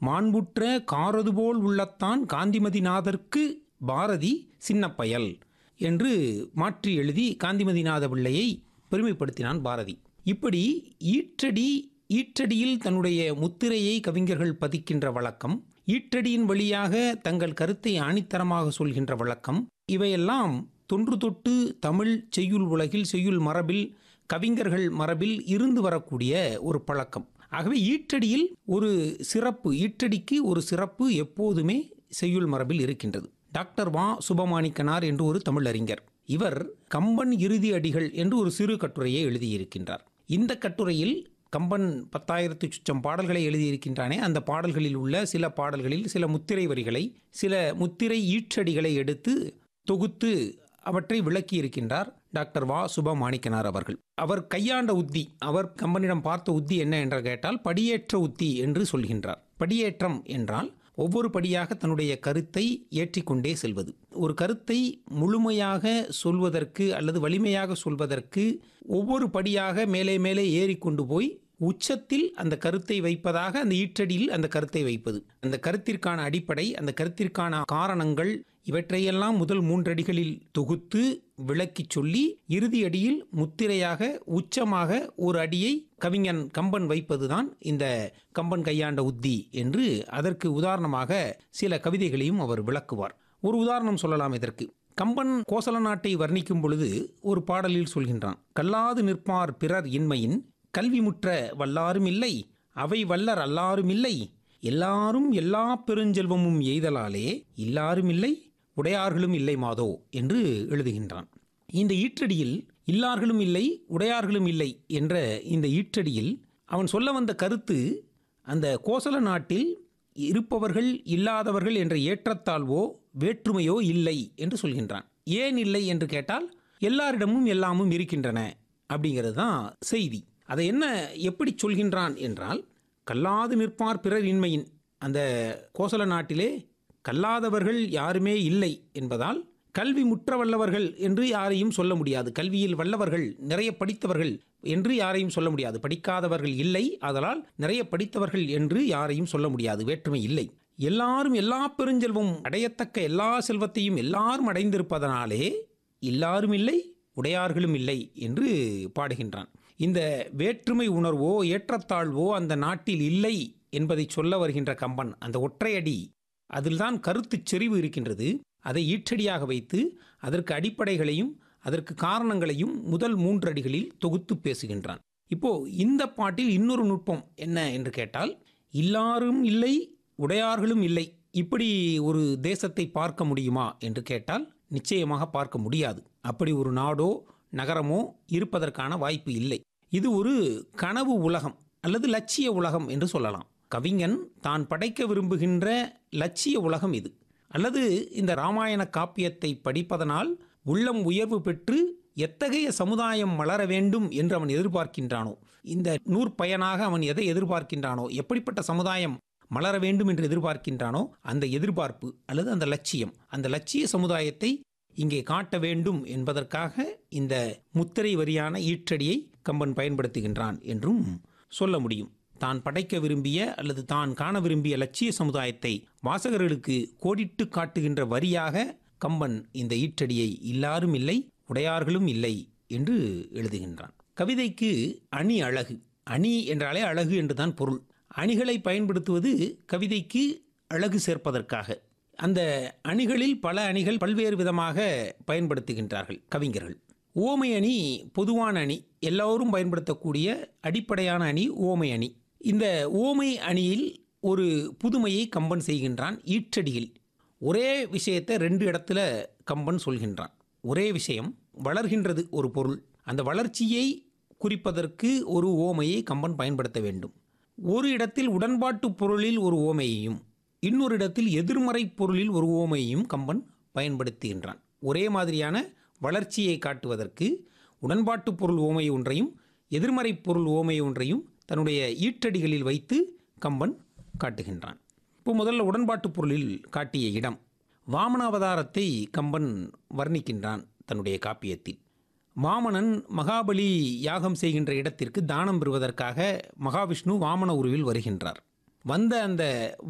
மாண்புற்ற காரதுபோல் உள்ளத்தான் காந்திமதிநாதர்க்கு பாரதி சின்னப்பயல் என்று மாற்றி எழுதி காந்திமதிநாத பிள்ளையை பெருமைப்படுத்தினான் பாரதி இப்படி ஈற்றடி ஈற்றடியில் தன்னுடைய முத்திரையை கவிஞர்கள் பதிக்கின்ற வழக்கம் ஈற்றடியின் வழியாக தங்கள் கருத்தை ஆணித்தரமாக சொல்கின்ற வழக்கம் இவையெல்லாம் தொன்று தொட்டு தமிழ் செய்யுள் உலகில் செய்யுள் மரபில் கவிஞர்கள் மரபில் இருந்து வரக்கூடிய ஒரு பழக்கம் ஆகவே ஈற்றடியில் ஒரு சிறப்பு ஈற்றடிக்கு ஒரு சிறப்பு எப்போதுமே செய்யுள் மரபில் இருக்கின்றது டாக்டர் வா சுபமாணிக்கனார் என்று ஒரு தமிழறிஞர் இவர் கம்பன் இறுதி அடிகள் என்று ஒரு சிறு கட்டுரையை எழுதியிருக்கின்றார் இந்த கட்டுரையில் கம்பன் பத்தாயிரத்து சுச்சம் பாடல்களை எழுதியிருக்கின்றானே அந்த பாடல்களில் உள்ள சில பாடல்களில் சில முத்திரை வரிகளை சில முத்திரை ஈற்றடிகளை எடுத்து தொகுத்து அவற்றை விளக்கி இருக்கின்றார் டாக்டர் வா சுபமாணிக்கனார் அவர்கள் அவர் கையாண்ட உத்தி அவர் கம்பனிடம் பார்த்த உத்தி என்ன என்று கேட்டால் படியேற்ற உத்தி என்று சொல்கின்றார் படியேற்றம் என்றால் ஒவ்வொரு படியாக தன்னுடைய கருத்தை ஏற்றிக்கொண்டே செல்வது ஒரு கருத்தை முழுமையாக சொல்வதற்கு அல்லது வலிமையாக சொல்வதற்கு ஒவ்வொரு படியாக மேலே மேலே ஏறிக்கொண்டு போய் உச்சத்தில் அந்த கருத்தை வைப்பதாக அந்த ஈற்றடியில் அந்த கருத்தை வைப்பது அந்த கருத்திற்கான அடிப்படை அந்த கருத்திற்கான காரணங்கள் இவற்றையெல்லாம் முதல் மூன்றடிகளில் தொகுத்து விளக்கிச் சொல்லி இறுதி அடியில் முத்திரையாக உச்சமாக ஒரு அடியை கவிஞன் கம்பன் வைப்பதுதான் இந்த கம்பன் கையாண்ட உத்தி என்று அதற்கு உதாரணமாக சில கவிதைகளையும் அவர் விளக்குவார் ஒரு உதாரணம் சொல்லலாம் இதற்கு கம்பன் கோசல நாட்டை வர்ணிக்கும் பொழுது ஒரு பாடலில் சொல்கின்றான் கல்லாது நிற்பார் பிறர் இன்மையின் கல்வி முற்ற வல்லாரும் இல்லை அவை வல்லர் அல்லாரும் இல்லை எல்லாரும் எல்லா பெருஞ்செல்வமும் எய்தலாலே இல்லாரும் இல்லை உடையார்களும் இல்லை மாதோ என்று எழுதுகின்றான் இந்த ஈற்றடியில் இல்லார்களும் இல்லை உடையார்களும் இல்லை என்ற இந்த ஈற்றடியில் அவன் சொல்ல வந்த கருத்து அந்த கோசல நாட்டில் இருப்பவர்கள் இல்லாதவர்கள் என்ற ஏற்றத்தாழ்வோ வேற்றுமையோ இல்லை என்று சொல்கின்றான் ஏன் இல்லை என்று கேட்டால் எல்லாரிடமும் எல்லாமும் இருக்கின்றன அப்படிங்கிறது தான் செய்தி அதை என்ன எப்படி சொல்கின்றான் என்றால் கல்லாது நிற்பார் பிறர் இன்மையின் அந்த கோசல நாட்டிலே கல்லாதவர்கள் யாருமே இல்லை என்பதால் கல்வி முற்ற வல்லவர்கள் என்று யாரையும் சொல்ல முடியாது கல்வியில் வல்லவர்கள் நிறைய படித்தவர்கள் என்று யாரையும் சொல்ல முடியாது படிக்காதவர்கள் இல்லை அதனால் நிறைய படித்தவர்கள் என்று யாரையும் சொல்ல முடியாது வேற்றுமை இல்லை எல்லாரும் எல்லா பெருஞ்செல்வம் அடையத்தக்க எல்லா செல்வத்தையும் எல்லாரும் அடைந்திருப்பதனாலே எல்லாரும் இல்லை உடையார்களும் இல்லை என்று பாடுகின்றான் இந்த வேற்றுமை உணர்வோ ஏற்றத்தாழ்வோ அந்த நாட்டில் இல்லை என்பதை சொல்ல வருகின்ற கம்பன் அந்த ஒற்றையடி அதில்தான் கருத்து செறிவு இருக்கின்றது அதை ஈற்றடியாக வைத்து அதற்கு அடிப்படைகளையும் அதற்கு காரணங்களையும் முதல் மூன்றடிகளில் தொகுத்து பேசுகின்றான் இப்போ இந்த பாட்டில் இன்னொரு நுட்பம் என்ன என்று கேட்டால் எல்லாரும் இல்லை உடையார்களும் இல்லை இப்படி ஒரு தேசத்தை பார்க்க முடியுமா என்று கேட்டால் நிச்சயமாக பார்க்க முடியாது அப்படி ஒரு நாடோ நகரமோ இருப்பதற்கான வாய்ப்பு இல்லை இது ஒரு கனவு உலகம் அல்லது லட்சிய உலகம் என்று சொல்லலாம் கவிஞன் தான் படைக்க விரும்புகின்ற லட்சிய உலகம் இது அல்லது இந்த ராமாயண காப்பியத்தை படிப்பதனால் உள்ளம் உயர்வு பெற்று எத்தகைய சமுதாயம் வளர வேண்டும் என்று அவன் எதிர்பார்க்கின்றானோ இந்த நூற்பயனாக அவன் எதை எதிர்பார்க்கின்றானோ எப்படிப்பட்ட சமுதாயம் மலர வேண்டும் என்று எதிர்பார்க்கின்றானோ அந்த எதிர்பார்ப்பு அல்லது அந்த லட்சியம் அந்த லட்சிய சமுதாயத்தை இங்கே காட்ட வேண்டும் என்பதற்காக இந்த முத்திரை வரியான ஈற்றடியை கம்பன் பயன்படுத்துகின்றான் என்றும் சொல்ல முடியும் தான் படைக்க விரும்பிய அல்லது தான் காண விரும்பிய லட்சிய சமுதாயத்தை வாசகர்களுக்கு கோடிட்டு காட்டுகின்ற வரியாக கம்பன் இந்த ஈற்றடியை இல்லாரும் இல்லை உடையார்களும் இல்லை என்று எழுதுகின்றான் கவிதைக்கு அணி அழகு அணி என்றாலே அழகு என்றுதான் பொருள் அணிகளை பயன்படுத்துவது கவிதைக்கு அழகு சேர்ப்பதற்காக அந்த அணிகளில் பல அணிகள் பல்வேறு விதமாக பயன்படுத்துகின்றார்கள் கவிஞர்கள் ஓமை அணி பொதுவான அணி எல்லோரும் பயன்படுத்தக்கூடிய அடிப்படையான அணி ஓமை அணி இந்த ஓமை அணியில் ஒரு புதுமையை கம்பன் செய்கின்றான் ஈற்றடியில் ஒரே விஷயத்தை ரெண்டு இடத்துல கம்பன் சொல்கின்றான் ஒரே விஷயம் வளர்கின்றது ஒரு பொருள் அந்த வளர்ச்சியை குறிப்பதற்கு ஒரு ஓமையை கம்பன் பயன்படுத்த வேண்டும் ஒரு இடத்தில் உடன்பாட்டு பொருளில் ஒரு ஓமையையும் இன்னொரு இடத்தில் எதிர்மறை பொருளில் ஒரு ஓமையையும் கம்பன் பயன்படுத்துகின்றான் ஒரே மாதிரியான வளர்ச்சியை காட்டுவதற்கு உடன்பாட்டு பொருள் ஓமை ஒன்றையும் எதிர்மறை பொருள் ஓமை ஒன்றையும் தன்னுடைய ஈற்றடிகளில் வைத்து கம்பன் காட்டுகின்றான் இப்போ முதல்ல உடன்பாட்டு பொருளில் காட்டிய இடம் வாமன அவதாரத்தை கம்பன் வர்ணிக்கின்றான் தன்னுடைய காப்பியத்தில் வாமனன் மகாபலி யாகம் செய்கின்ற இடத்திற்கு தானம் பெறுவதற்காக மகாவிஷ்ணு வாமன உருவில் வருகின்றார் வந்த அந்த